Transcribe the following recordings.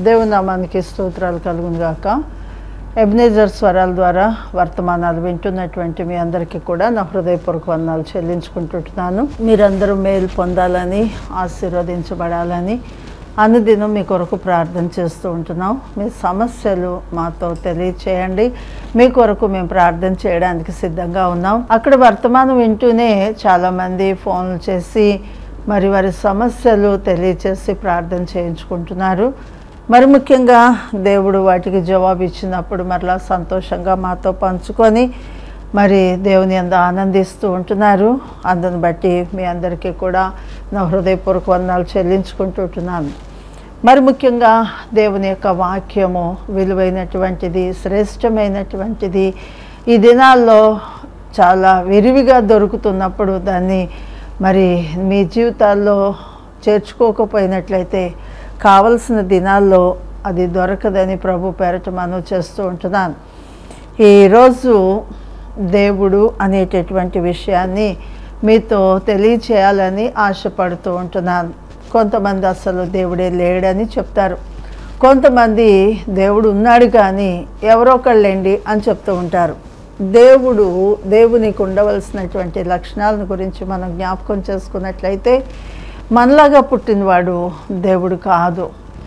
దేవుని నామానికి స్తోత్రాలు కలుగును గాక ఎబ్నేజర్ స్వరాల ద్వారా వర్తమానాలు వింటున్నటువంటి మీ అందరికీ కూడా నా హృదయపూర్వక వందనాలు చెల్లించుకుంటుంటున్నాను మీరందరూ మేలు పొందాలని ఆశీర్వదించబడాలని అనుదినం మీ కొరకు ప్రార్థన చేస్తూ ఉంటున్నాం మీ సమస్యలు మాతో తెలియచేయండి మీ కొరకు మేము ప్రార్థన చేయడానికి సిద్ధంగా ఉన్నాం అక్కడ వర్తమానం వింటూనే చాలామంది ఫోన్లు చేసి మరి వారి సమస్యలు తెలియచేసి ప్రార్థన చేయించుకుంటున్నారు మరి ముఖ్యంగా దేవుడు వాటికి జవాబు ఇచ్చినప్పుడు మరలా సంతోషంగా మాతో పంచుకొని మరి దేవుని అంద ఆనందిస్తూ ఉంటున్నారు అందుని బట్టి మీ అందరికీ కూడా నా హృదయపూర్వక వందనాలు చెల్లించుకుంటుంటున్నాను మరి ముఖ్యంగా దేవుని యొక్క వాక్యము విలువైనటువంటిది శ్రేష్టమైనటువంటిది ఈ దినాల్లో చాలా విరివిగా దొరుకుతున్నప్పుడు దాన్ని మరి మీ జీవితాల్లో చేర్చుకోకపోయినట్లయితే కావలసిన దినాల్లో అది దొరకదని ప్రభు పేరట మనం చేస్తూ ఉంటున్నాను ఈరోజు దేవుడు అనేటటువంటి విషయాన్ని మీతో తెలియచేయాలని ఆశపడుతూ ఉంటున్నాను కొంతమంది అసలు దేవుడే లేడని చెప్తారు కొంతమంది దేవుడు ఉన్నాడు కానీ ఎవరో ఒకళ్ళండి అని చెప్తూ ఉంటారు దేవుడు దేవునికి ఉండవలసినటువంటి లక్షణాలను గురించి మనం జ్ఞాపకం చేసుకున్నట్లయితే మనలాగా పుట్టినవాడు దేవుడు కాదు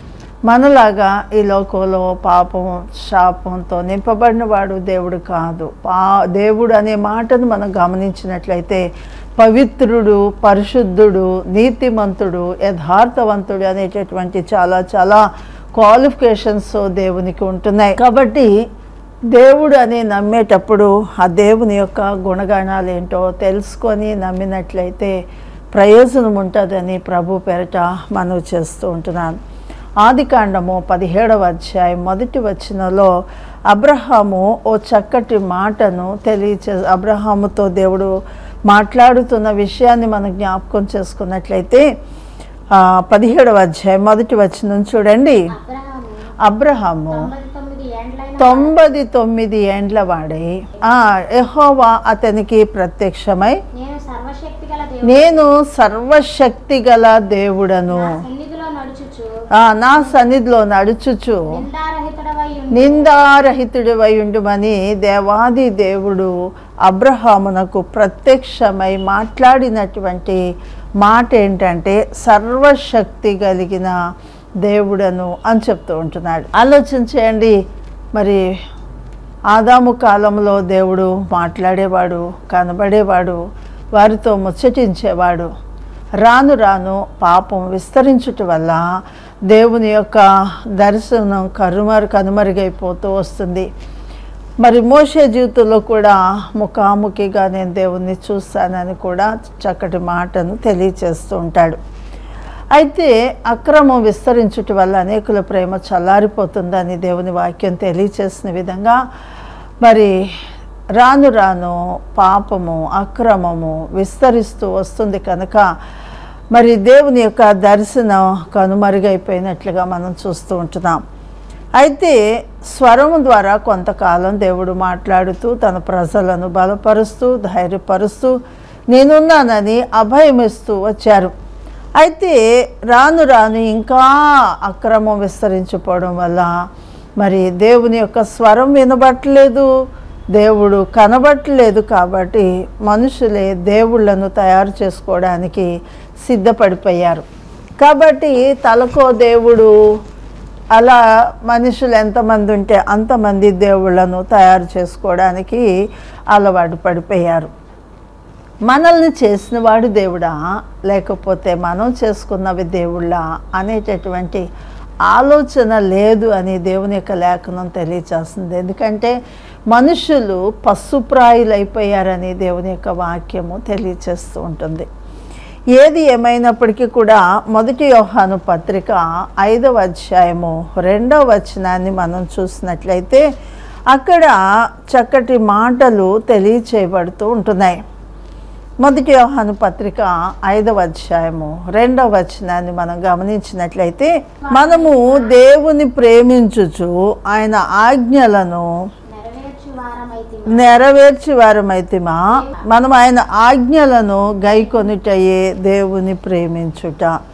మనలాగా ఈ లోకంలో పాపం శాపంతో నింపబడిన వాడు దేవుడు కాదు పా దేవుడు అనే మాటను మనం గమనించినట్లయితే పవిత్రుడు పరిశుద్ధుడు నీతిమంతుడు యథార్థవంతుడు అనేటటువంటి చాలా చాలా క్వాలిఫికేషన్స్ దేవునికి ఉంటున్నాయి కాబట్టి దేవుడు అని నమ్మేటప్పుడు ఆ దేవుని యొక్క గుణగణాలు ఏంటో తెలుసుకొని నమ్మినట్లయితే ప్రయోజనం ఉంటుందని ప్రభు పెరట మనవి చేస్తూ ఉంటున్నాను ఆది కాండము పదిహేడవ అధ్యాయం మొదటి వచనంలో అబ్రహాము ఓ చక్కటి మాటను తెలియచే అబ్రహాముతో దేవుడు మాట్లాడుతున్న విషయాన్ని మనం జ్ఞాపకం చేసుకున్నట్లయితే ఆ, పదిహేడవ అధ్యాయం మొదటి వచనం చూడండి అబ్రహాము అబ్రహాము తొంభై తొమ్మిది ఏండ్లైన తొంభై తొమ్మిది ఏండ్ల వాడై ఆ యెహోవా అతనికి ప్రత్యక్షమై నేను సర్వశక్తి గల దేవుడు నేను సర్వశక్తి గల దేవుడను నా సన్నిధిలో నడుచుచు ఆ, నా సన్నిధిలో నడుచుచు నిందారహితుడవై ఉండి నిందారహితుడివై ఉండుమని దేవాది దేవుడు అబ్రహామునకు ప్రత్యక్షమై మాట్లాడినటువంటి మాట ఏంటంటే సర్వశక్తి కలిగిన దేవుడను అని చెప్తూ ఉంటున్నాడు ఆలోచన చేయండి మరి ఆదాము కాలంలో దేవుడు మాట్లాడేవాడు కనబడేవాడు వారితో ముచ్చటించేవాడు రాను రాను పాపం విస్తరించుట వల్ల దేవుని యొక్క దర్శనం కరుమరు కనుమరుగైపోతూ వస్తుంది మరి మోసే జీవితంలో కూడా ముఖాముఖిగా నేను దేవుణ్ణి చూస్తానని కూడా చక్కటి మాటను తెలియచేస్తూ ఉంటాడు అయితే అక్రమం విస్తరించుట వల్ల అనేకుల ప్రేమ చల్లారిపోతుందని దేవుని వాక్యం తెలియచేసిన విధంగా మరి రాను రాను పాపము అక్రమము విస్తరిస్తూ వస్తుంది కనుక మరి దేవుని యొక్క దర్శనం కనుమరుగైపోయినట్లుగా మనం చూస్తూ ఉంటున్నాం అయితే స్వరము ద్వారా కొంతకాలం దేవుడు మాట్లాడుతూ తన ప్రజలను బలపరుస్తూ ధైర్యపరుస్తూ నేనున్నానని అభయమిస్తూ వచ్చారు అయితే రాను రాను ఇంకా అక్రమం విస్తరించిపోవడం వల్ల మరి దేవుని యొక్క స్వరం వినబట్టలేదు దేవుడు కనబట్టలేదు కాబట్టి మనుషులే దేవుళ్ళను తయారు చేసుకోవడానికి సిద్ధపడిపోయారు కాబట్టి తలకో దేవుడు అలా మనుషులు ఎంతమంది ఉంటే అంతమంది దేవుళ్ళను తయారు చేసుకోవడానికి అలవాటు పడిపోయారు మనల్ని చేసిన వాడు దేవుడా లేకపోతే మనం చేసుకున్నవి దేవుళ్ళా అనేటటువంటి ఆలోచన లేదు అని దేవుని యొక్క లేఖనం తెలియచేస్తుంది ఎందుకంటే మనుషులు పశుప్రాయులు అయిపోయారని దేవుని యొక్క వాక్యము తెలియచేస్తూ ఉంటుంది ఏది ఏమైనప్పటికీ కూడా మొదటి యోహాను పత్రిక ఐదవ అధ్యాయము రెండవ వచనాన్ని మనం చూసినట్లయితే అక్కడ చక్కటి మాటలు తెలియచేయబడుతూ ఉంటున్నాయి మొదటి యోహాను పత్రిక ఐదవ అధ్యాయము రెండవ వచనాన్ని మనం గమనించినట్లయితే మనము దేవుని ప్రేమించుచు ఆయన ఆజ్ఞలను నెరవేర్చు వారమైతి నెరవేర్చి వారమైతిమా మనం ఆయన ఆజ్ఞలను గైకొనుటయే దేవుని ప్రేమించుట ఆయన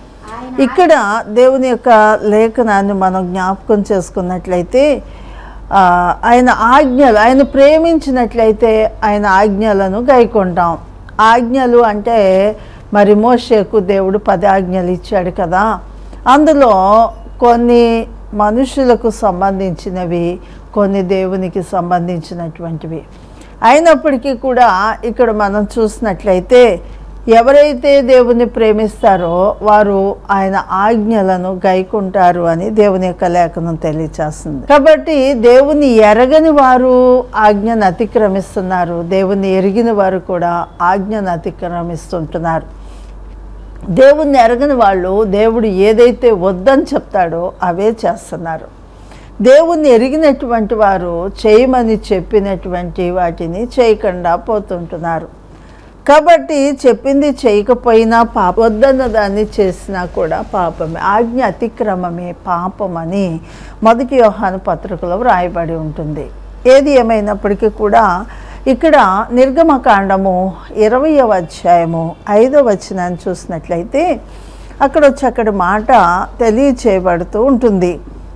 ఇక్కడ దేవుని యొక్క లేఖనాన్ని మనం జ్ఞాపకం చేసుకున్నట్లయితే ఆ, ఆయన ఆజ్ఞలు ఆయన ప్రేమించినట్లయితే ఆయన ఆజ్ఞలను గైకొంటాం ఆజ్ఞలు అంటే మరి మోషేకు దేవుడు పది ఆజ్ఞలు ఇచ్చాడు కదా అందులో కొన్ని మనుషులకు సంబంధించినవి కొన్ని దేవునికి సంబంధించినటువంటివి అయినప్పటికీ కూడా ఇక్కడ మనం చూసినట్లయితే ఎవరైతే దేవుని ప్రేమిస్తారో వారు ఆయన ఆజ్ఞలను గైకుంటారు అని దేవుని యొక్క లేఖనం తెలియచేస్తుంది కాబట్టి దేవుని ఎరగని వారు ఆజ్ఞను అతిక్రమిస్తున్నారు దేవుని ఎరిగిన వారు కూడా ఆజ్ఞను అతిక్రమిస్తుంటున్నారు దేవుణ్ణి ఎరగని వాళ్ళు దేవుడు ఏదైతే వద్దని చెప్తాడో అవే చేస్తున్నారు దేవుణ్ణి ఎరిగినటువంటి వారు చేయమని చెప్పినటువంటి వాటిని చేయకుండా పోతుంటున్నారు కాబట్టి చెప్పింది చేయకపోయినా పాప వద్దన్న దాన్ని చేసినా కూడా పాపమే ఆజ్ఞ అతిక్రమమే పాపమని మొదటి యోహాను పత్రికలో వ్రాయబడి ఉంటుంది ఏది ఏమైనప్పటికీ కూడా ఇక్కడ నిర్గమకాండము ఇరవయవ అధ్యాయము ఐదవ వచనాన్ని చూసినట్లయితే అక్కడ వచ్చి అక్కడ మాట తెలియచేయబడుతూ ఉంటుంది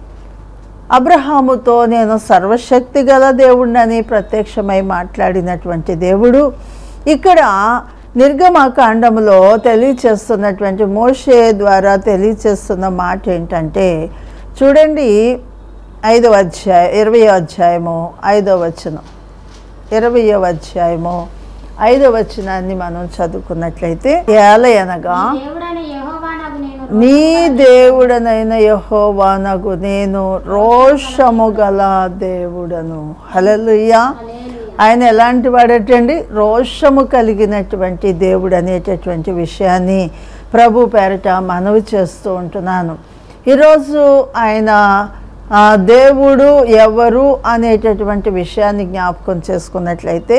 అబ్రహాముతో నేను సర్వశక్తి గల దేవుడినని ప్రత్యక్షమై మాట్లాడినటువంటి దేవుడు ఇక్కడ నిర్గమకాండములో తెలియచేస్తున్నటువంటి మోషే ద్వారా తెలియచేస్తున్న మాట ఏంటంటే చూడండి ఐదవ అధ్యాయం ఇరవై అధ్యాయము ఐదవ వచనం ఇరవయవ అధ్యాయము ఐదవ వచనాన్ని మనం చదువుకున్నట్లయితే ఏలయనగా దేవుడైన యెహోవా నాకు నేను నీ దేవుడనైన యహోవానగు నేను రోషము గల దేవుడను హల్లెలూయా హల్లెలూయా. ఆయన ఎలాంటి వాడటండి రోషము కలిగినటువంటి దేవుడు అనేటటువంటి విషయాన్ని ప్రభు పేరట మనవి చేస్తూ ఉంటున్నాను ఈరోజు ఆయన ఆ, దేవుడు ఎవరు అనేటటువంటి విషయాన్ని జ్ఞాపకం చేసుకున్నట్లయితే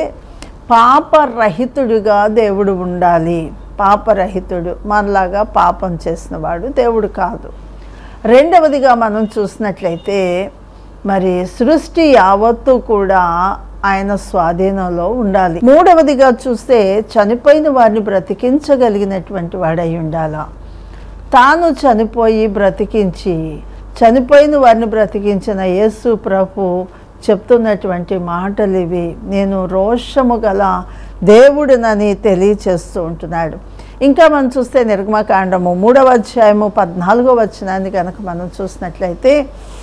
పాపరహితుడిగా దేవుడు ఉండాలి పాపరహితుడు మనలాగా పాపం చేసినవాడు దేవుడు కాదు రెండవదిగా మనం చూసినట్లయితే మరి సృష్టి యావత్తు కూడా ఆయన స్వాధీనంలో ఉండాలి మూడవదిగా చూస్తే చనిపోయిన వారిని బ్రతికించగలిగినటువంటి వాడై ఉండాలా తాను చనిపోయి బ్రతికించి చనిపోయిన వారిని బ్రతికించిన యేసు ప్రభు చెప్తున్నటువంటి మాటలు ఇవి నేను రోషము గల దేవుడినని తెలియచేస్తూ ఉంటున్నాడు ఇంకా మనం చూస్తే నిర్గమకాండము మూడవ అధ్యాయము పద్నాలుగో వచనాన్ని కనుక మనం చూసినట్లయితే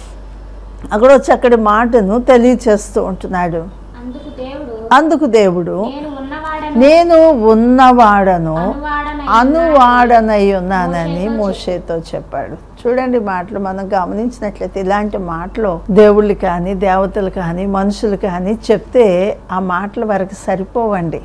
అక్కడ వచ్చి అక్కడి మాటను తెలియచేస్తూ ఉంటున్నాడు అందుకు దేవుడు అందుకు దేవుడు నేను ఉన్నవాడను నేను ఉన్నవాడను అనువాడనై అనువాడనై ఉన్నానని మోషేతో చెప్పాడు చూడండి మాటలు మనం గమనించినట్లయితే ఇలాంటి మాటలు దేవుళ్ళు కానీ దేవతలు కానీ మనుషులు కానీ చెప్తే ఆ మాటల వరకు సరిపోవండి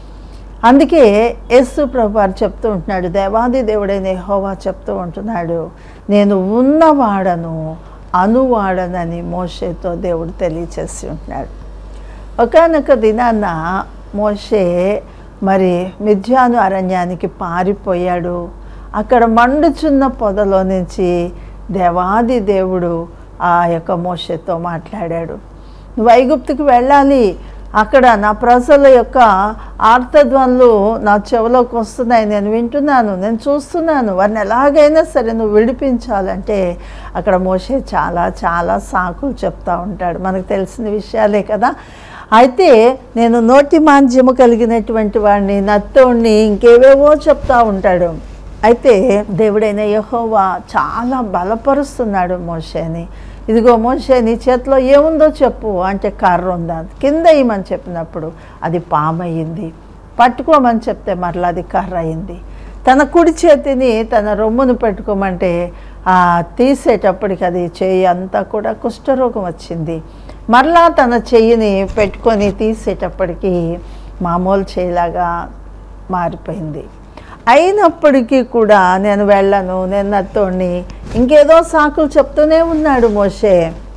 అందుకే యేసు ప్రభు వారు చెప్తూ ఉంటున్నాడు దేవాది దేవుడైన యెహోవా చెప్తూ ఉంటున్నాడు నేను ఉన్నవాడను అనువాడనని మోషేతో దేవుడు తెలియచేసి ఉంటున్నాడు ఒకనొక దినాన్న మోషే మరి మిథ్యాను అరణ్యానికి పారిపోయాడు అక్కడ మండుచున్న పొదలో నుంచి దేవాది దేవుడు ఆ యొక్క మోషేతో మాట్లాడాడు నువ్వు ఐగుప్తుకి వెళ్ళాలి అక్కడ నా ప్రజల యొక్క ఆర్తధ్వనులు నా చెవిలోకి వస్తున్నాయి నేను వింటున్నాను నేను చూస్తున్నాను వారిని ఎలాగైనా సరే నువ్వు విడిపించాలంటే అక్కడ మోసే చాలా చాలా సాకులు చెప్తా ఉంటాడు మనకు తెలిసిన విషయాలే కదా అయితే నేను నోటి మాంద్యము కలిగినటువంటి వాడిని నత్తోడిని ఇంకేవేవో చెప్తా ఉంటాడు అయితే దేవుడైన యెహోవా చాలా బలపరుస్తున్నాడు మోషేని ఇదిగో మోషే నీ చేతిలో ఏముందో చెప్పు అంటే కర్ర ఉందా కింద ఇమ్మని చెప్పినప్పుడు అది పామయ్యింది పట్టుకోమని చెప్తే మరలా అది కర్ర అయింది తన కుడి చేతిని తన రొమ్మును పెట్టుకోమంటే ఆ తీసేటప్పటికి అది చెయ్యి అంతా కూడా కుష్ఠరోగం వచ్చింది మరలా తన చెయ్యిని పెట్టుకొని తీసేటప్పటికి మామూలు చేయిలాగా మారిపోయింది అయినప్పటికీ కూడా నేను వెళ్ళను నేను నత్తోడిని ఇంకేదో సాకులు చెప్తూనే ఉన్నాడు మోషే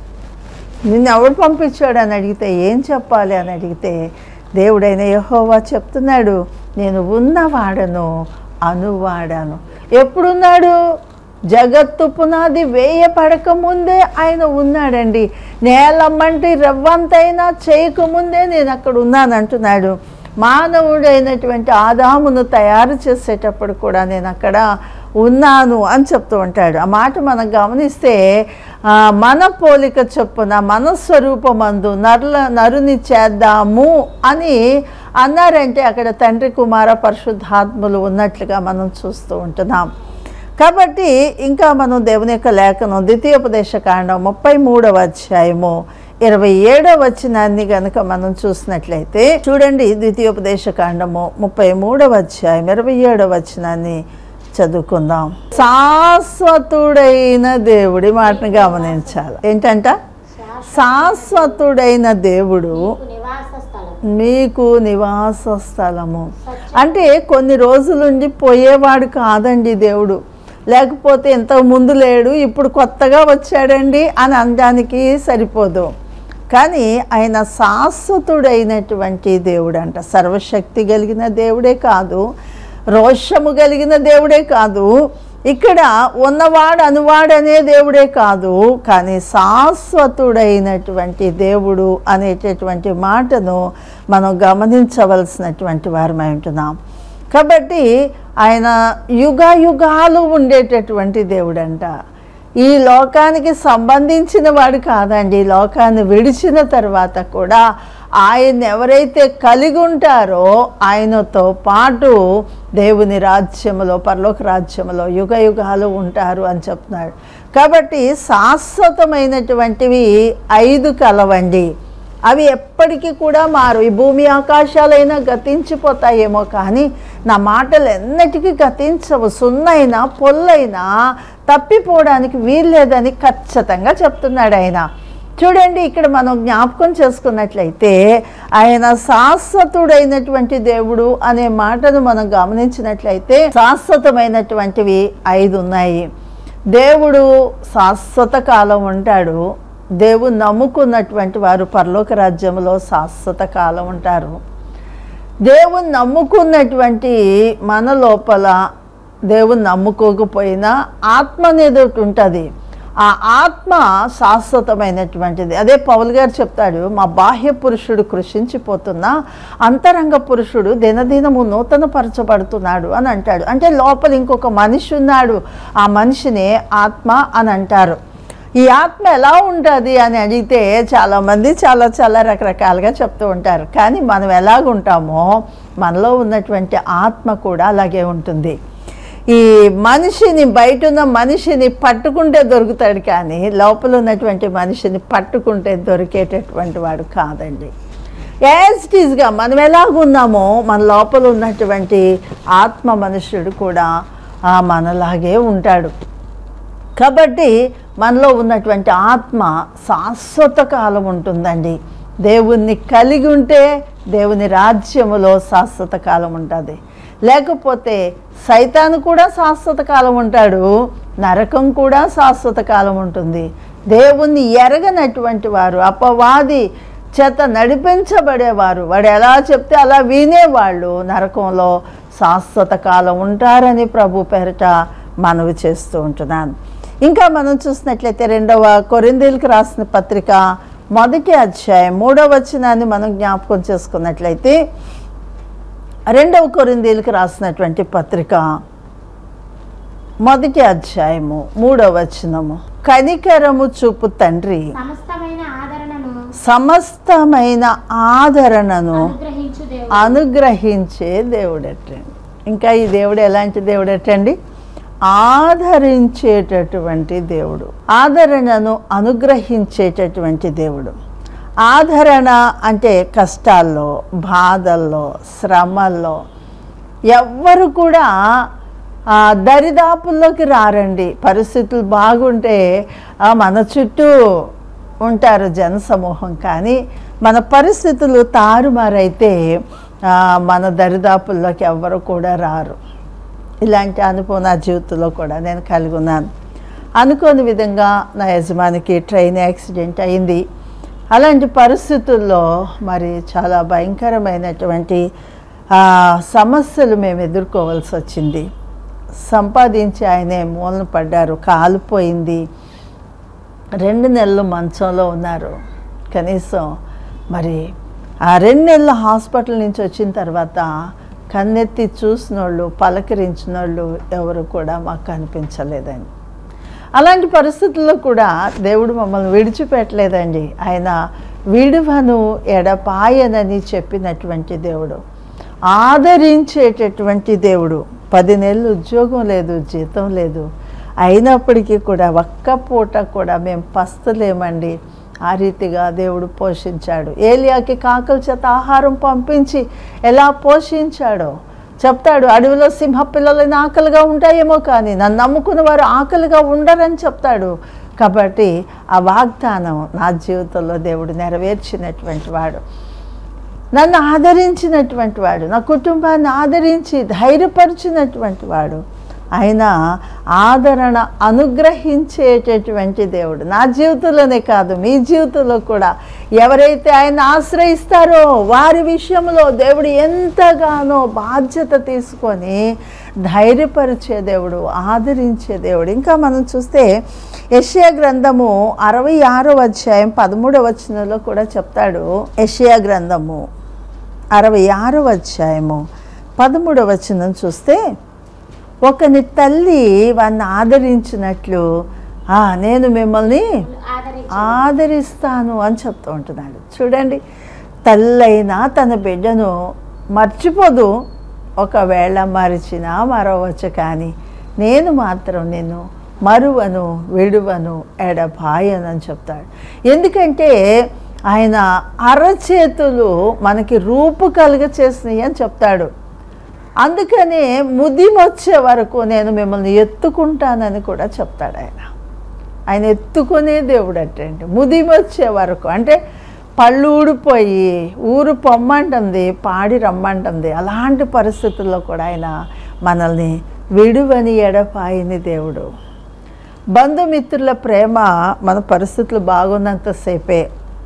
నిన్ను ఎవడు పంపించాడు అని అడిగితే ఏం చెప్పాలి అని అడిగితే దేవుడైన యెహోవా చెప్తున్నాడు నేను ఉన్నవాడను అనువాడను ఎప్పుడున్నాడు జగత్తు పునాది వేయపడక ముందే ఆయన ఉన్నాడండి నేలమ్మంటి రవ్వంతైనా చేయకముందే నేను అక్కడ ఉన్నాను అంటున్నాడు మానవుడైనటువంటి ఆదామును తయారు చేసేటప్పుడు కూడా నేను అక్కడ ఉన్నాను అని చెప్తూ ఉంటాడు ఆ మాట మనం గమనిస్తే ఆ, మన పోలిక చొప్పున మన స్వరూపమందు నరుల నరుని చేద్దాము అని అన్నారంటే అక్కడ తండ్రి కుమార పరిశుద్ధాత్ములు ఉన్నట్లుగా మనం చూస్తూ ఉంటున్నాం కాబట్టి ఇంకా మనం దేవుని యొక్క లేఖనం ద్వితీయోపదేశ కాండం ముప్పై మూడవ అధ్యాయము ఇరవై ఏడవ వచనాన్ని గనుక మనం చూసినట్లయితే చూడండి ద్వితీయోపదేశ కాండము ముప్పై మూడవ అధ్యాయం ఇరవై ఏడవ వచనాన్ని చదువుకుందాం శాశ్వతుడైన దేవుడి మాటను గమనించాలి ఏంటంట శాశ్వతుడైన దేవుడు నీకు నివాస స్థలం మీకు నివాస స్థలము సత్య అంటే కొన్ని రోజులుండి పోయేవాడు కాదండి దేవుడు లేకపోతే ఇంతకు ముందు లేడు ఇప్పుడు కొత్తగా వచ్చాడండి అని అనడానికి సరిపోదు కానీ ఆయన శాశ్వతుడైనటువంటి దేవుడు అంట సర్వశక్తి కలిగిన దేవుడే కాదు రోషము కలిగిన దేవుడే కాదు ఇక్కడ ఉన్నవాడు అనువాడనే దేవుడే కాదు కానీ శాశ్వతుడైనటువంటి దేవుడు అనేటటువంటి మాటను మనం గమనించవలసినటువంటి వారమై ఉంటున్నాం కాబట్టి ఆయన యుగాయుగాలు ఉండేటటువంటి దేవుడంట ఈ లోకానికి సంబంధించిన వాడు కాదండి ఈ లోకాన్ని విడిచిన తర్వాత కూడా ఆయన ఎవరైతే కలిగి ఉంటారో ఆయనతో పాటు దేవుని రాజ్యములో పరలోక రాజ్యములో యుగ యుగాలు ఉంటారు అని చెప్తున్నాడు కాబట్టి శాశ్వతమైనటువంటివి ఐదు కలవండి అవి ఎప్పటికీ కూడా మారు ఈ భూమి ఆకాశాలైనా గతించిపోతాయేమో కానీ నా మాటలు ఎన్నటికీ గతించవు సున్నైనా పొల్లైనా తప్పిపోవడానికి వీల్లేదని ఖచ్చితంగా చెప్తున్నాడు ఆయన చూడండి ఇక్కడ మనం జ్ఞాపకం చేసుకున్నట్లయితే ఆయన శాశ్వతుడైనటువంటి దేవుడు అనే మాటను మనం గమనించినట్లయితే శాశ్వతమైనటువంటివి ఐదు ఉన్నాయి దేవుడు శాశ్వత కాలం ఉంటాడు దేవుని నమ్ముకున్నటువంటి వారు పరలోక రాజ్యంలో శాశ్వత కాలం ఉంటారు దేవుని నమ్ముకున్నటువంటి మన లోపల దేవుని నమ్ముకోకపోయినా ఆత్మ అనేది ఒకటి ఉంటుంది ఆ ఆత్మ శాశ్వతమైనటువంటిది అదే పౌల్ గారు చెప్తాడు మా బాహ్య పురుషుడు కృషించిపోతున్నా అంతరంగ పురుషుడు దినదినము నూతన పరచబడుతున్నాడు అని అంటాడు అంటే లోపల ఇంకొక మనిషి ఉన్నాడు ఆ మనిషినే ఆత్మ అని అంటారు ఈ ఆత్మ ఎలా ఉంటుంది అని అడిగితే చాలామంది చాలా చాలా రకరకాలుగా చెప్తూ ఉంటారు కానీ మనం ఎలాగుంటామో మనలో ఉన్నటువంటి ఆత్మ కూడా అలాగే ఉంటుంది ఈ మనిషిని బయట ఉన్న మనిషిని పట్టుకుంటే దొరుకుతాడు కానీ లోపల ఉన్నటువంటి మనిషిని పట్టుకుంటే దొరికేటటువంటి వాడు కాదండి యాజ్ ఇట్ ఈస్గా మనం ఎలాగున్నామో మన లోపల ఉన్నటువంటి ఆత్మ మనుష్యుడు కూడా ఆ, మనలాగే ఉంటాడు కాబట్టి మనలో ఉన్నటువంటి ఆత్మ శాశ్వత కాలం ఉంటుందండి దేవుణ్ణి కలిగి ఉంటే దేవుని రాజ్యములో శాశ్వత కాలం ఉంటుంది లేకపోతే సైతాను కూడా శాశ్వత కాలం ఉంటాడు నరకం కూడా శాశ్వత కాలం ఉంటుంది దేవుణ్ణి ఎరగనటువంటి వారు అపవాది చేత నడిపించబడేవారు వాడు ఎలా చెప్తే అలా వినేవాళ్ళు నరకంలో శాశ్వత కాలం ఉంటారని ప్రభు పేరిట మనవి చేస్తూ ఉంటున్నాను ఇంకా మనం చూసినట్లయితే రెండవ కొరిందీలకు రాసిన పత్రిక మొదటి అధ్యాయం మూడవ వచనాన్ని మనం జ్ఞాపకం చేసుకున్నట్లయితే రెండవ కొరిందీలకు రాసినటువంటి పత్రిక మొదటి అధ్యాయము మూడవ వచనము కనికరము చూపు తండ్రి సమస్తమైన ఆదరణను సమస్తమైన ఆదరణను అనుగ్రహించు దేవుడు అనుగ్రహించే దేవుడటండి ఇంకా ఈ దేవుడు ఎలాంటి దేవుడటండి ఆదరించేటటువంటి దేవుడు ఆదరణను అనుగ్రహించేటటువంటి దేవుడు ఆదరణ అంటే కష్టాల్లో బాధల్లో శ్రమల్లో ఎవ్వరు కూడా ఆ, దరిదాపుల్లోకి రారండి పరిస్థితులు బాగుంటే ఆ, మన చుట్టూ ఉంటారు జనసమూహం కానీ మన పరిస్థితులు తారుమారైతే ఆ, మన దరిదాపుల్లోకి ఎవ్వరు కూడా రారు ఇలాంటి అనుభవం నా జీవితంలో కూడా నేను కలిగి ఉన్నాను అనుకోని విధంగా నా యజమానికి ట్రైన్ యాక్సిడెంట్ అయింది అలాంటి పరిస్థితుల్లో మరి చాలా భయంకరమైనటువంటి ఆ, సమస్యలు మేము ఎదుర్కోవాల్సి వచ్చింది సంపాదించి ఆయనే మూలన పడ్డారు కాలిపోయింది రెండు నెలలు మంచంలో ఉన్నారు కనీసం మరి ఆ రెండు నెలల హాస్పిటల్ నుంచి వచ్చిన తర్వాత కన్నెత్తి చూసినోళ్ళు పలకరించినోళ్ళు ఎవరు కూడా మాకు కనిపించలేదండి అలాంటి పరిస్థితుల్లో కూడా దేవుడు మమ్మల్ని విడిచిపెట్టలేదండి ఆయన విడువను ఎడపాయనని చెప్పినటువంటి దేవుడు ఆదరించేటటువంటి దేవుడు పది నెలలు ఉద్యోగం లేదు జీతం లేదు అయినప్పటికీ కూడా ఒక్క పూట కూడా మేము పస్తలేమండి ఆ రీతిగా దేవుడు పోషించాడు ఏలియాకి కాకల చేత ఆహారం పంపించి ఎలా పోషించాడో చెప్తాడు అడవిలో సింహ పిల్లలని ఆకలిగా ఉంటాయేమో కానీ నన్ను నమ్ముకున్న వారు ఆకలిగా ఉండరని చెప్తాడు కాబట్టి ఆ వాగ్దానం నా జీవితంలో దేవుడు నెరవేర్చినటువంటి వాడు నన్ను ఆదరించినటువంటి వాడు నా కుటుంబాన్ని ఆదరించి ధైర్యపరిచినటువంటి వాడు ఆయన ఆదరణ అనుగ్రహించేటటువంటి దేవుడు నా జీవితంలోనే కాదు మీ జీవితంలో కూడా ఎవరైతే ఆయన ఆశ్రయిస్తారో వారి విషయంలో దేవుడు ఎంతగానో బాధ్యత తీసుకొని ధైర్యపరిచే దేవుడు ఆదరించే దేవుడు ఇంకా మనం చూస్తే యషియా గ్రంథము అరవై ఆరో అధ్యాయం పదమూడవ వచనంలో కూడా చెప్తాడు యషియా గ్రంథము అరవై ఆరో అధ్యాయము పదమూడవ వచనం చూస్తే ఒకని తల్లి వాడిని ఆదరించినట్లు "ఆ, నేను మిమ్మల్ని ఆదరించి ఆదరిస్తాను అని చెప్తూ ఉంటున్నాడు చూడండి తల్లైనా తన బిడ్డను మర్చిపోదు ఒకవేళ మరిచినా మరవచ్చు కానీ నేను మాత్రం నిన్ను మరువను విడువను ఎడబాయను అని చెప్తాడు ఎందుకంటే ఆయన అరచేతులు మనకి రూపు కలుగ చేసినాయి అని చెప్తాడు అందుకనే ముదిమొచ్చే వరకు నేను మిమ్మల్ని ఎత్తుకుంటానని కూడా చెప్తాడు ఆయన ఆయన ఎత్తుకునే దేవుడు అటండి ముదిమొచ్చే వరకు అంటే పళ్ళు ఊడిపోయి ఊరు పొమ్మంటుంది పాడి రమ్మంటుంది అలాంటి పరిస్థితుల్లో కూడా ఆయన మనల్ని విడువని ఎడపాయని దేవుడు బంధుమిత్రుల ప్రేమ మన పరిస్థితులు బాగున్నంతసేపే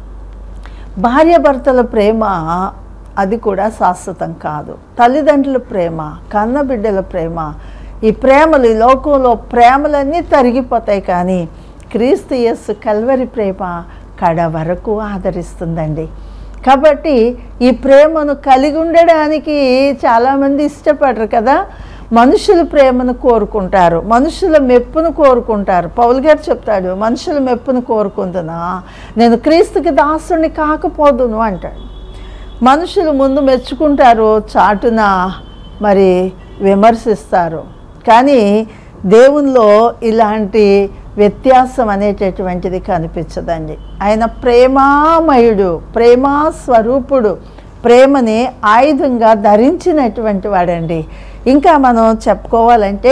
భార్యాభర్తల ప్రేమ అది కూడా శాశ్వతం కాదు తల్లిదండ్రుల ప్రేమ కన్నబిడ్డల ప్రేమ ఈ ప్రేమలు ఈ లోకంలో ప్రేమలన్నీ తరిగిపోతాయి కానీ క్రీస్తు యస్సు కల్వరి ప్రేమ కడ వరకు ఆదరిస్తుందండి కాబట్టి ఈ ప్రేమను కలిగి ఉండడానికి చాలామంది ఇష్టపడరు కదా మనుషుల ప్రేమను కోరుకుంటారు మనుషుల మెప్పును కోరుకుంటారు పౌల్ గారు చెప్తాడు మనుషుల మెప్పును కోరుకుంటున్నా నేను క్రీస్తుకి దాసుని కాకపోదును అంటాడు మనుషులు ముందు మెచ్చుకుంటారు చాటున మరి విమర్శిస్తారు కానీ దేవునిలో ఇలాంటి వ్యత్యాసం అనేటటువంటిది కనిపించదండి ఆయన ప్రేమామయుడు ప్రేమా స్వరూపుడు ప్రేమని ఆయుధంగా ధరించినటువంటి వాడండి ఇంకా మనం చెప్పుకోవాలంటే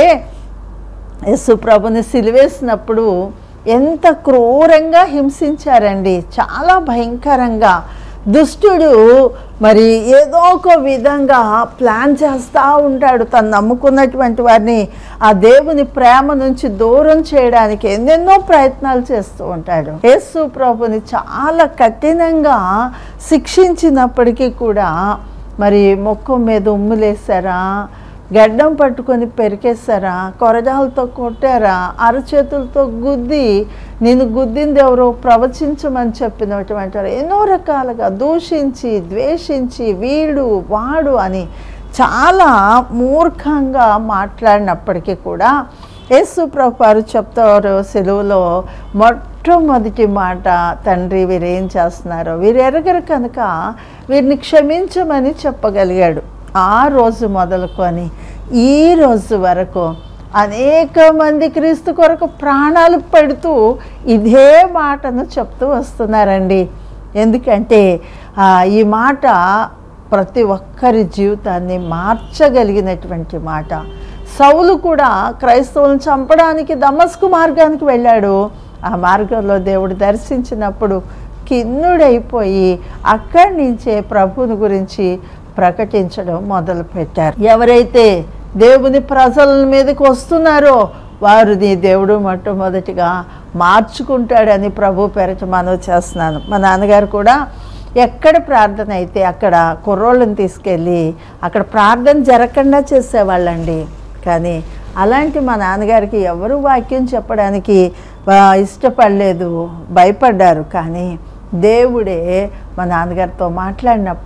యేసు ప్రభుని సిలివేసినప్పుడు ఎంత క్రూరంగా హింసించారండి చాలా భయంకరంగా దుష్టుడు మరి ఏదో ఒక విధంగా ప్లాన్ చేస్తూ ఉంటాడు తను నమ్ముకున్నటువంటి వారిని ఆ దేవుని ప్రేమ నుంచి దూరం చేయడానికి ఎన్నెన్నో ప్రయత్నాలు చేస్తూ ఉంటాడు యేసు ప్రభుని చాలా కఠినంగా శిక్షించినప్పటికీ కూడా మరి ముఖం మీద ఉమ్ములేసారా గడ్డం పట్టుకొని పెరికేశారా కొరజాలతో కొట్టారా అరచేతులతో గుద్ది నేను గుద్దింది ఎవరో ప్రవచించమని చెప్పినటువంటి వారు ఎన్నో రకాలుగా దూషించి ద్వేషించి వీడు వాడు అని చాలా మూర్ఖంగా మాట్లాడినప్పటికీ కూడా యేసు ప్రభు వారు చెప్తారు సెలువులో మొట్టమొదటి మాట తండ్రి వీరేం చేస్తున్నారో వీరు ఎరగరు కనుక వీరిని క్షమించమని చెప్పగలిగాడు ఆ రోజు మొదలుకొని ఈ రోజు వరకు అనేక మంది క్రీస్తు కొరకు ప్రాణాలు పెడుతూ ఇదే మాటను చెప్తూ వస్తున్నారండి ఎందుకంటే ఆ, ఈ మాట ప్రతి ఒక్కరి జీవితాన్ని మార్చగలిగినటువంటి మాట సౌలు కూడా క్రైస్తవులను చంపడానికి దమస్కు మార్గానికి వెళ్ళాడు ఆ మార్గంలో దేవుడు దర్శించినప్పుడు కిన్నుడైపోయి అక్కడి నుంచే ప్రభుని గురించి ప్రకటించడం మొదలుపెట్టారు ఎవరైతే దేవుని ప్రజల మీదకి వస్తున్నారో వారు నీ దేవుడు మొట్టమొదటిగా మార్చుకుంటాడని ప్రభు పేరట మనవి చేస్తున్నాను మా నాన్నగారు కూడా ఎక్కడ ప్రార్థన అయితే అక్కడ కుర్రోళ్ళని తీసుకెళ్ళి అక్కడ ప్రార్థన జరగకుండా చేసేవాళ్ళండి కానీ అలాంటి మా నాన్నగారికి ఎవరు వాక్యం చెప్పడానికి ఆ, ఇష్టపడలేదు భయపడ్డారు కానీ దేవుడే మా నాన్నగారితో మాట్లాడినప్పుడు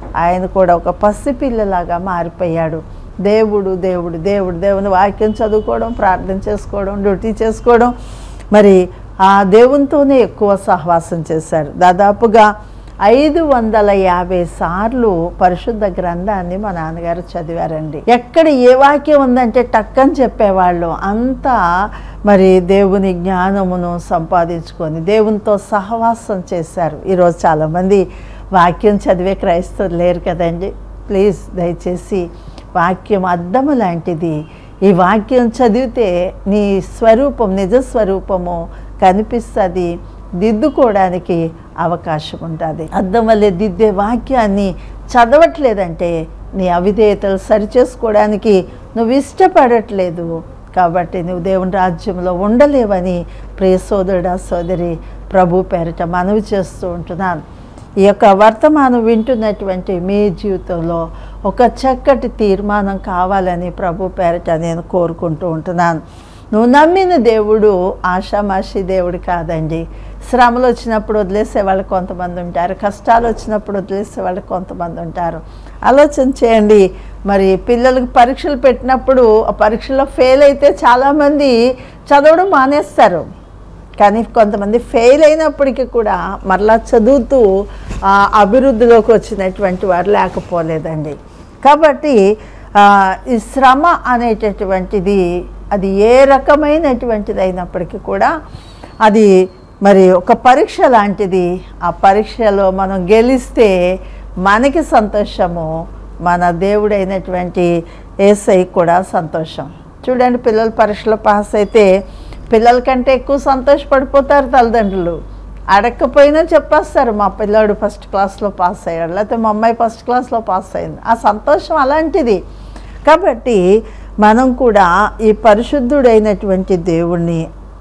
ఆయన కూడా ఒక పసిపిల్లలాగా మారిపోయాడు దేవుడు దేవుడు దేవుడు దేవుని వాక్యం చదువుకోవడం ప్రార్థన చేసుకోవడం డ్యూటీ చేసుకోవడం మరి ఆ దేవునితోనే ఎక్కువ సహవాసం చేశారు దాదాపుగా ఐదు వందల యాభై సార్లు పరిశుద్ధ గ్రంథాన్ని మా నాన్నగారు చదివారండి ఎక్కడ ఏ వాక్యం ఉందంటే టక్కని చెప్పేవాళ్ళు అంతా మరి దేవుని జ్ఞానమును సంపాదించుకొని దేవునితో సహవాసం చేశారు ఈరోజు చాలామంది వాక్యం చదివే క్రైస్తవులు లేరు కదండి ప్లీజ్ దయచేసి వాక్యం అద్దము లాంటిది ఈ వాక్యం చదివితే నీ స్వరూపం నిజ స్వరూపము కనిపిస్తుంది దిద్దుకోవడానికి అవకాశం ఉంటుంది అద్దం వల్లే దిద్దే వాక్యాన్ని చదవట్లేదంటే నీ అవిధేయతలు సరిచేసుకోవడానికి నువ్వు ఇష్టపడట్లేదు కాబట్టి నువ్వు దేవుని రాజ్యంలో ఉండలేవని ప్రియ సోదరుడా సోదరి ప్రభు పేరిట మనవి చేస్తూ ఉంటున్నాను ఈ యొక్క వర్తమానం వింటున్నటువంటి మీ జీవితంలో ఒక చక్కటి తీర్మానం కావాలని ప్రభు పేరిట నేను కోరుకుంటూ ఉంటున్నాను నువ్వు నమ్మిన దేవుడు ఆషామాషి దేవుడు కాదండి శ్రమలు వచ్చినప్పుడు వదిలేసే వాళ్ళు కొంతమంది ఉంటారు కష్టాలు వచ్చినప్పుడు వదిలేసే వాళ్ళు కొంతమంది ఉంటారు ఆలోచన చేయండి మరి పిల్లలకు పరీక్షలు పెట్టినప్పుడు ఆ పరీక్షలో ఫెయిల్ అయితే చాలామంది చదవడం మానేస్తారు కానీ కొంతమంది ఫెయిల్ అయినప్పటికీ కూడా మరలా చదువుతూ ఆ, అభివృద్ధిలోకి వచ్చినటువంటి వారు లేకపోలేదండి కాబట్టి ఆ, ఈ శ్రమ అనేటటువంటిది అది ఏ రకమైనటువంటిది అయినప్పటికీ కూడా అది మరి ఒక పరీక్ష లాంటిది ఆ పరీక్షలో మనం గెలిస్తే మనకి సంతోషము మన దేవుడైనటువంటి ఏసై కూడా సంతోషం చూడండి పిల్లలు పరీక్షలో పాస్ అయితే పిల్లల కంటే ఎక్కువ సంతోషపడిపోతారు తల్లిదండ్రులు అడగకపోయినా చెప్పేస్తారు మా పిల్లాడు ఫస్ట్ క్లాస్లో పాస్ అయ్యాడు లేకపోతే మా అమ్మాయి ఫస్ట్ క్లాస్లో పాస్ అయింది ఆ సంతోషం అలాంటిది కాబట్టి మనం కూడా ఈ పరిశుద్ధుడైనటువంటి దేవుణ్ణి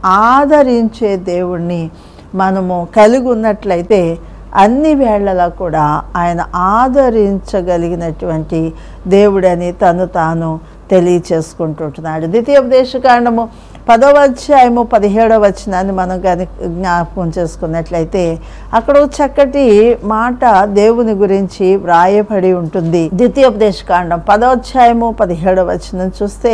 ఆదరించే దేవుణ్ణి మనము కలిగి ఉన్నట్లయితే అన్ని వేళలా కూడా ఆయన ఆదరించగలిగినటువంటి దేవుడని తను తాను తెలియచేసుకుంటుంటున్నాడు ద్వితీయోపదేశ కాండము పదవ అధ్యాయము పదిహేడవ వచనాన్ని మనం కానీ జ్ఞాపకం చేసుకున్నట్లయితే అక్కడ ఒక చక్కటి మాట దేవుని గురించి వ్రాయబడి ఉంటుంది ద్వితీయోపదేశ కాండం పదవ అధ్యాయము పదిహేడవ వచనం చూస్తే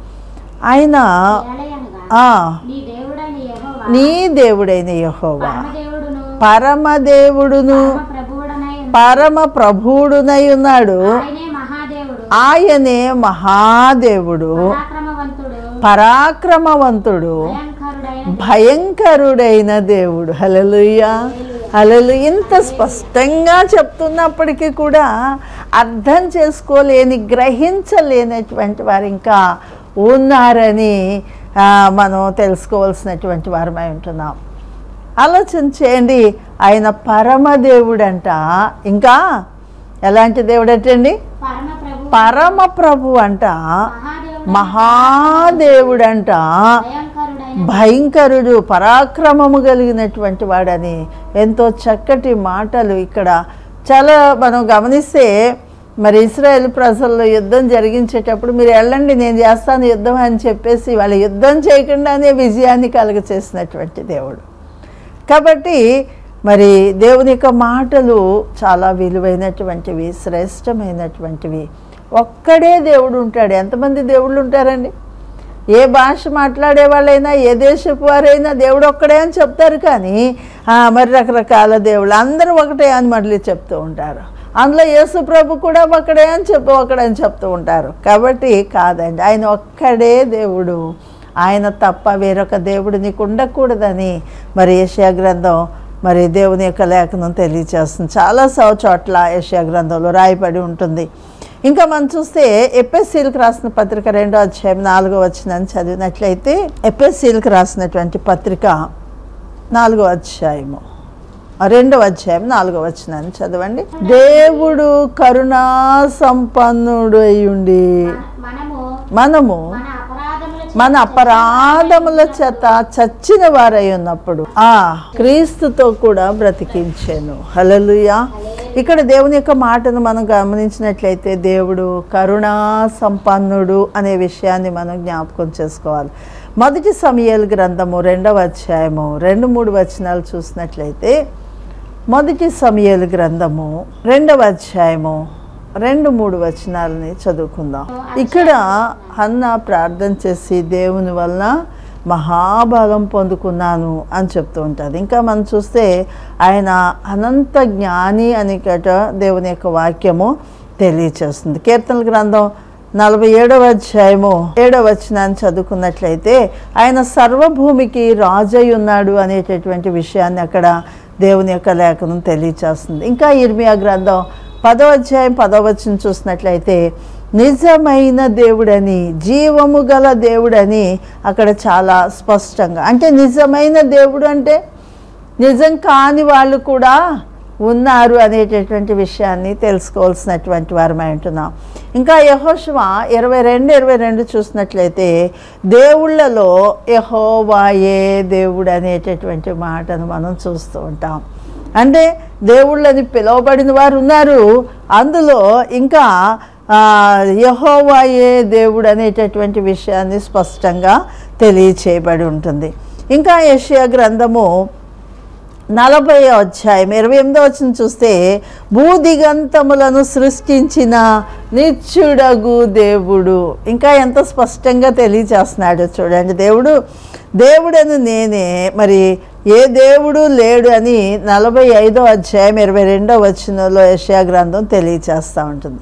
ఆయన ఏలయనగా ఆ, నీ దేవుడైన యెహోవా నీ దేవుడైన యెహోవా పరమదేవుడును పరమదేవుడును పరమ ప్రభువుడనై ఉన్న పరమ ప్రభువుడునై ఉన్నాడు ఆయనే మహాదేవుడు ఆయనే మహాదేవుడు పరాక్రమవంతుడు పరాక్రమవంతుడు భయంకరుడైన భయంకరుడైన దేవుడు హలలుయ్యా హలలు ఇంత స్పష్టంగా చెప్తున్నప్పటికీ కూడా అర్థం చేసుకోలేని గ్రహించలేనటువంటి వారు ఇంకా ఉన్నారని ఆ, మనం తెలుసుకోవాల్సినటువంటి వారమై ఉంటున్నాం ఆలోచన చేయండి ఆయన పరమదేవుడంట ఇంకా ఎలాంటి దేవుడటండి పరమ ప్రభు పరమ ప్రభు అంట మహాదేవుడు మహాదేవుడంట భయంకరుడైన భయంకరుడు పరాక్రమము కలిగినటువంటి వాడని ఎంతో చక్కటి మాటలు ఇక్కడ చాలా మనం గమనిస్తే మరి ఇస్రాయేల్ ప్రజల్లో యుద్ధం జరిగించేటప్పుడు మీరు వెళ్ళండి నేను చేస్తాను యుద్ధం అని చెప్పేసి వాళ్ళ యుద్ధం చేయకుండానే విజయాన్ని కలుగ చేసినటువంటి దేవుడు కాబట్టి మరి దేవుని యొక్క మాటలు చాలా విలువైనటువంటివి శ్రేష్టమైనటువంటివి ఒక్కడే దేవుడు ఉంటాడు ఎంతమంది దేవుళ్ళు ఉంటారండి ఏ భాష మాట్లాడే వాళ్ళైనా ఏ దేశపు వారైనా దేవుడు ఒక్కడే అని చెప్తారు కానీ ఆ, మరి రకరకాల దేవుళ్ళు అందరూ ఒకటే అని మళ్ళీ చెప్తూ ఉంటారు అందులో యేసు ప్రభు కూడా ఒకడే అని చెప్పి ఒకడే అని చెప్తూ ఉంటారు కాబట్టి కాదండి ఆయన ఒక్కడే దేవుడు ఆయన తప్ప వేరొక దేవుడు నీకు ఉండకూడదని మరి ఏషియా గ్రంథం మరి దేవుని యొక్క లేఖనం తెలియచేస్తుంది చాలా సవ చోట్ల ఏషియా గ్రంథంలో రాయబడి ఉంటుంది ఇంకా మనం చూస్తే ఎపిఎస్సీలకు రాసిన పత్రిక రెండో అధ్యాయం నాలుగో వచ్చిన చదివినట్లయితే ఎపిఎస్సీలకు రాసినటువంటి పత్రిక నాలుగో అధ్యాయము ఆ రెండవ అధ్యాయం నాలుగో వచ్చినాన్ని చదవండి దేవుడు కరుణా సంపన్నుడు అయ్యుండి మనము మనము మన అపరాధముల చేత మన అపరాధముల చేత చచ్చిన వారై ఉన్నప్పుడు ఆ క్రీస్తుతో కూడా బ్రతికించాను హలలుయా ఇక్కడ దేవుని యొక్క మాటను మనం గమనించినట్లయితే దేవుడు కరుణా సంపన్నుడు అనే విషయాన్ని మనం జ్ఞాపకం చేసుకోవాలి మొదటి సమయాల గ్రంథము రెండవ అధ్యాయము రెండు మూడు వచనాలు చూసినట్లయితే మొదటి సమయాల గ్రంథము రెండవ అధ్యాయము రెండు మూడు వచనాలని చదువుకుందాం ఇక్కడ హన్న ప్రార్థన చేసి దేవుని వలన మహాబలం పొందుకున్నాను అని చెప్తూ ఉంటుంది ఇంకా మనం చూస్తే ఆయన అనంత జ్ఞాని అని కట దేవుని యొక్క వాక్యము తెలియచేస్తుంది కీర్తన గ్రంథం నలభై ఏడవ అధ్యాయము ఏడవ వచనాన్ని చదువుకున్నట్లయితే ఆయన సర్వభూమికి రాజై ఉన్నాడు అనేటటువంటి విషయాన్ని అక్కడ దేవుని యొక్క లేఖనం తెలియచేస్తుంది ఇంకా ఇర్మియా గ్రంథం పదో అధ్యాయం పదో వచనం చూసినట్లయితే నిజమైన దేవుడని జీవము గల దేవుడని అక్కడ చాలా స్పష్టంగా అంటే నిజమైన దేవుడు అంటే నిజం కాని వాళ్ళు కూడా ఉన్నారు అనేటటువంటి విషయాన్ని తెలుసుకోవాల్సినటువంటి వారమై ఉంటున్నాం ఇంకా యహోశివ ఇరవై రెండు ఇరవై రెండు చూసినట్లయితే దేవుళ్ళలో యహోవాయే దేవుడు అనేటటువంటి మాటను మనం చూస్తూ ఉంటాం అంటే దేవుళ్ళని పిలువబడిన వారు ఉన్నారు అందులో ఇంకా ఆ, యెహోవాయే దేవుడు అనేటటువంటి విషయాన్ని స్పష్టంగా తెలియచేయబడి ఉంటుంది ఇంకా యెషయా గ్రంథము నలభై అధ్యాయం ఇరవై ఎనిమిదో వచ్చిన చూస్తే భూదిగంతములను సృష్టించిన నిత్యుడగు దేవుడు ఇంకా ఎంత స్పష్టంగా తెలియచేస్తున్నాడు చూడండి దేవుడు దేవుడని నేనే మరి ఏ దేవుడు లేడు అని నలభై ఐదో అధ్యాయం ఇరవై రెండో వచనంలో యెషయా గ్రంథం తెలియచేస్తూ ఉంటుంది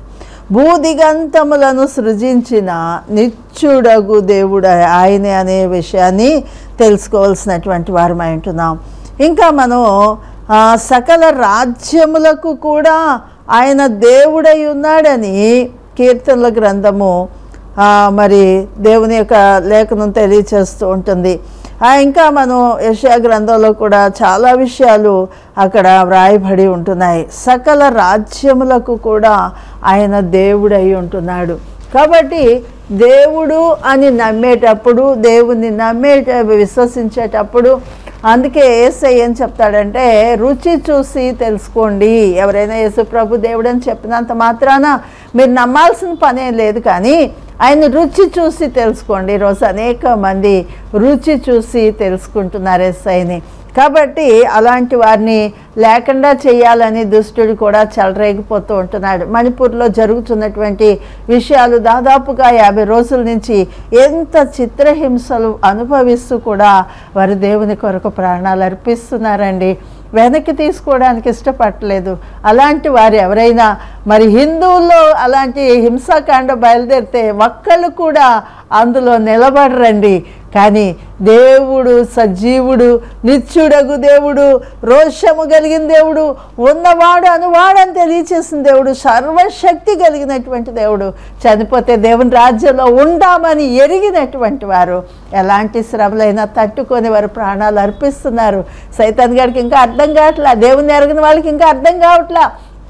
భూదిగంతములను సృజించిన నిత్యుడగు దేవుడు ఆయనే అనే విషయాన్ని తెలుసుకోవాల్సినటువంటి వారమై ఉంటున్నాం ఇంకా మనం ఆ, సకల రాజ్యములకు కూడా ఆయన దేవుడై ఉన్నాడని కీర్తనల గ్రంథము ఆ, మరి దేవుని యొక్క లేఖనం తెలియచేస్తూ ఉంటుంది ఆ, ఇంకా మనం యెషయా గ్రంథంలో కూడా చాలా విషయాలు అక్కడ వ్రాయబడి ఉంటున్నాయి సకల రాజ్యములకు కూడా ఆయన దేవుడై ఉంటున్నాడు కాబట్టి దేవుడు అని నమ్మేటప్పుడు దేవుని నమ్మేట విశ్వసించేటప్పుడు అందుకే ఏసై ఏం చెప్తాడంటే రుచి చూసి తెలుసుకోండి ఎవరైనా యేసు ప్రభు దేవుడు అని చెప్పినంత మాత్రాన మీరు నమ్మాల్సిన పనేం లేదు కానీ ఆయన రుచి చూసి తెలుసుకోండి ఈరోజు అనేక మంది రుచి చూసి తెలుసుకుంటున్నారు ఎస్ఐని కాబట్టి అలాంటి వారిని లేకుండా చేయాలని దుష్టుడు కూడా చెలరేగిపోతూ ఉంటున్నాడు మణిపూర్లో జరుగుతున్నటువంటి విషయాలు దాదాపుగా యాభై రోజుల నుంచి ఎంత చిత్రహింసలు అనుభవిస్తూ కూడా వారు దేవుని కొరకు ప్రాణాలు అర్పిస్తున్నారండి వెనక్కి తీసుకోవడానికి ఇష్టపడలేదు అలాంటి వారు ఎవరైనా మరి హిందువుల్లో అలాంటి హింసాకాండ బయలుదేరితే ఒక్కళ్ళు కూడా అందులో నిలబడరండి కానీ దేవుడు సజీవుడు నిత్యుడగు దేవుడు రోషము కలిగిన దేవుడు ఉన్నవాడు అనువాడని తెలియచేసిన దేవుడు సర్వశక్తి కలిగినటువంటి దేవుడు చనిపోతే దేవుని రాజ్యంలో ఉండామని ఎరిగినటువంటి వారు ఎలాంటి శ్రమలైనా తట్టుకొని వారు ప్రాణాలు అర్పిస్తున్నారు సైతాన్ గారికి ఇంకా అర్థం కావట్లా దేవుని ఎరగిన వాళ్ళకి ఇంకా అర్థం కావట్లా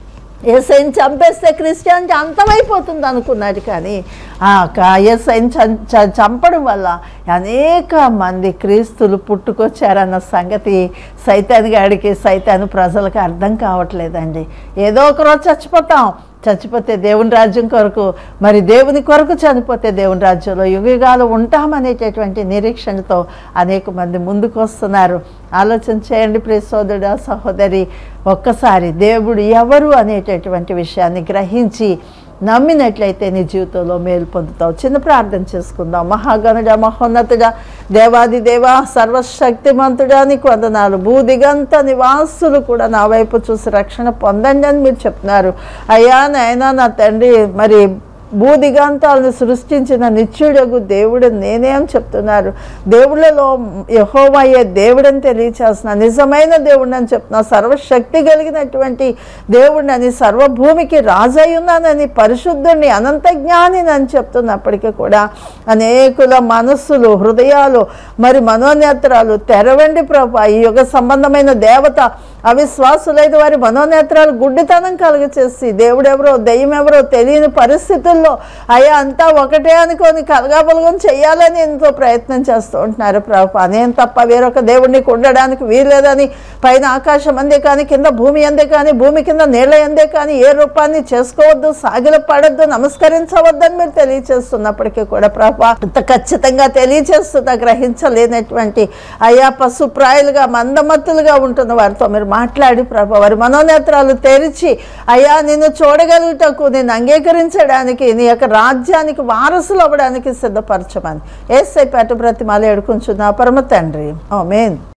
ఏసైని చంపేస్తే క్రిస్టియానిటీ అంతమైపోతుంది అనుకున్నాడు కానీ ఆ క- ఏసైని చం- చ- చంపడం వల్ల అనేక మంది క్రీస్తులు పుట్టుకొచ్చారన్న సంగతి సైతాన్ గాడికి సైతాన్ ప్రజలకు అర్థం కావట్లేదండి ఏదో ఒకరోజు చచ్చిపోతాం చచ్చిపోతే దేవుని రాజ్యం కొరకు మరి దేవుని కొరకు చనిపోతే దేవుని రాజ్యంలో యుగయుగాలు ఉంటామనేటటువంటి నిరీక్షణతో అనేక మంది ముందుకు వస్తున్నారు ఆలోచన చేయండి ప్రియ సోదరుడు సహోదరి ఒక్కసారి దేవుడు ఎవరు అనేటటువంటి విషయాన్ని గ్రహించి నమ్మినట్లయితే నీ జీవితంలో మేలు పొందుతావు చిన్న ప్రార్థన చేసుకుందాం మహాగణుడ మహోన్నతుడా దేవాది దేవా సర్వశక్తిమంతుడా నీకు వందనాలు భూదిగంత నివాసులు కూడా నా వైపు చూసి రక్షణ పొందండి అని మీరు చెప్తున్నారు అయ్యా నాయనా నా తండ్రి మరి భూదిగంతాలను సృష్టించిన నిత్యుడగు దేవుడు నేనే అని చెప్తున్నారు దేవుళ్ళలో యహోవయ్యే దేవుడని తెలియచేస్తున్నా నిజమైన దేవుడని చెప్తున్నా సర్వశక్తి కలిగినటువంటి దేవుడిని సర్వభూమికి రాజై ఉన్నానని పరిశుద్ధుడిని అనంత జ్ఞానిని అని చెప్తున్నప్పటికీ కూడా అనేకుల మనస్సులు హృదయాలు మరి మనోనేత్రాలు తెరవండి ప్రభా ఈ యుగ సంబంధమైన దేవత అవిశ్వాసులైన వారి మనోనేత్రాలు గుడ్డితనం కలుగచేసి దేవుడెవరో దెయ్యం ఎవరో తెలియని పరిస్థితుల్లో మనుషుల్లో అయ్యా అంతా ఒకటే అనుకొని కలగాబలగం చెయ్యాలని ఎంతో ప్రయత్నం చేస్తూ ఉంటున్నారు ప్రభు నేను తప్ప వేరొక దేవుడికి ఉండడానికి వీల్లేదని పైన ఆకాశం అందే కానీ కింద భూమి అందే కానీ భూమి కింద నీళ్ళ అందే కానీ ఏ రూపాన్ని చేసుకోవద్దు సాగిల పడద్దు నమస్కరించవద్దని మీరు తెలియచేస్తున్నప్పటికీ కూడా ప్రభు అంత ఖచ్చితంగా తెలియచేస్తున్నా గ్రహించలేనటువంటి అయ్యా పశుప్రాయులుగా మందమత్తులుగా ఉంటున్న వారితో మీరు మాట్లాడి ప్రభు వారి మనోనేత్రాలు తెరిచి అయ్యా నిన్ను చూడగలుగుటకు నేను అంగీకరించడానికి నీ యొక్క రాజ్యానికి వారసులు అవ్వడానికి సిద్ధపరచమని ఏసై పేట బ్రతిమాలు ఎడుకుంటున్నా పరమ తండ్రి ఓ మెయిన్